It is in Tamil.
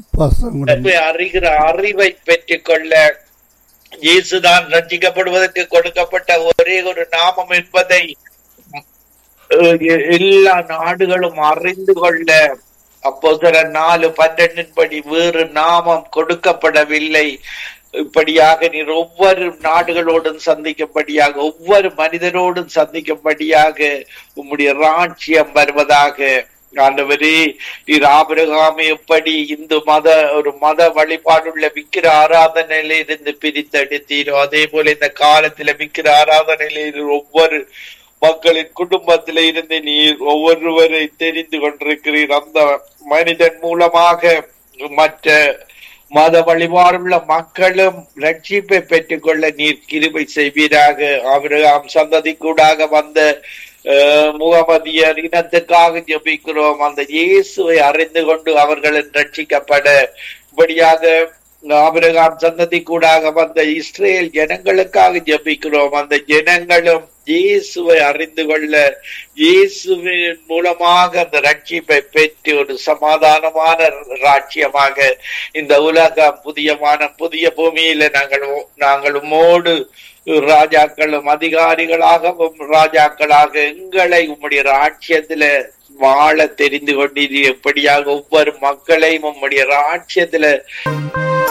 பாசங்குடன் அறிகிற அறிவை பெற்றுக்கொள்ள இயேசுதான் ரட்சிக்கப்படுவதற்கு கொடுக்கப்பட்ட ஒரே ஒரு நாமம் என்பதை அஹ், எ- எல்லா நாடுகளும் அறிந்து கொள்ள அப்போ சில நாலு பன்னெண்டின் படி வேறு நாமம் கொடுக்கப்படவில்லை இப்படியாக நீர் ஒவ்வொரு நாடுகளோடும் சந்திக்கும்படியாக ஒவ்வொரு மனிதரோடும் சந்திக்கும்படியாக உம்முடைய ராஜ்யம் வருவதாக ஆண்டவரே நீர் ஆபிரகாமை எப்படி இந்து மத ஒரு மத வழிபாடுள்ள விக்கிர ஆராதனையில இருந்து பிரித்தெடுத்தீரோ அதே போல இந்த காலத்துல விக்கிர ஆராதனையில இரு ஒவ்வொரு மக்களின் குடும்பத்தில இருந்து நீர் ஒவ்வொருவரை தெரிந்து கொண்டிருக்கிறீர் அந்த மனிதன் மூலமாக மற்ற மத வழிபாடுள்ள மக்களும் ரட்சிப்பை பெற்றுக்கொள்ள நீர் கிருபை செய்வீராக ஆபிரகாம் சந்ததி கூடாக வந்த அஹ், முகமதியர் இனத்துக்காக ஜெபிக்கிறோம் அந்த இயேசுவை அறிந்து கொண்டு அவர்களும் ரட்சிக்கப்பட இப்படியாக ஆபிரகாம் சந்ததி கூடாக வந்த இஸ்ரேல் ஜனங்களுக்காக ஜெபிக்கிறோம் அந்த ஜனங்களும் இயேசுவை அறிந்து கொள்ள இயேசுவின் மூலமாக அந்த ரட்சிப்பை பெற்று ஒரு சமாதானமான ராட்சியமாக இந்த உலகம் புதிய வானம் புதிய பூமியில நாங்கள் உ- நாங்கள் உம்மோடு ராஜாக்களும் அதிகாரிகளாகவும் ராஜாக்களாக எங்களை உம்முடைய ராட்சியத்துல வாழ தெரிந்து கொண்டீர் எப்படியாக ஒவ்வொரு மக்களையும் உம்முடைய ராட்சியத்துல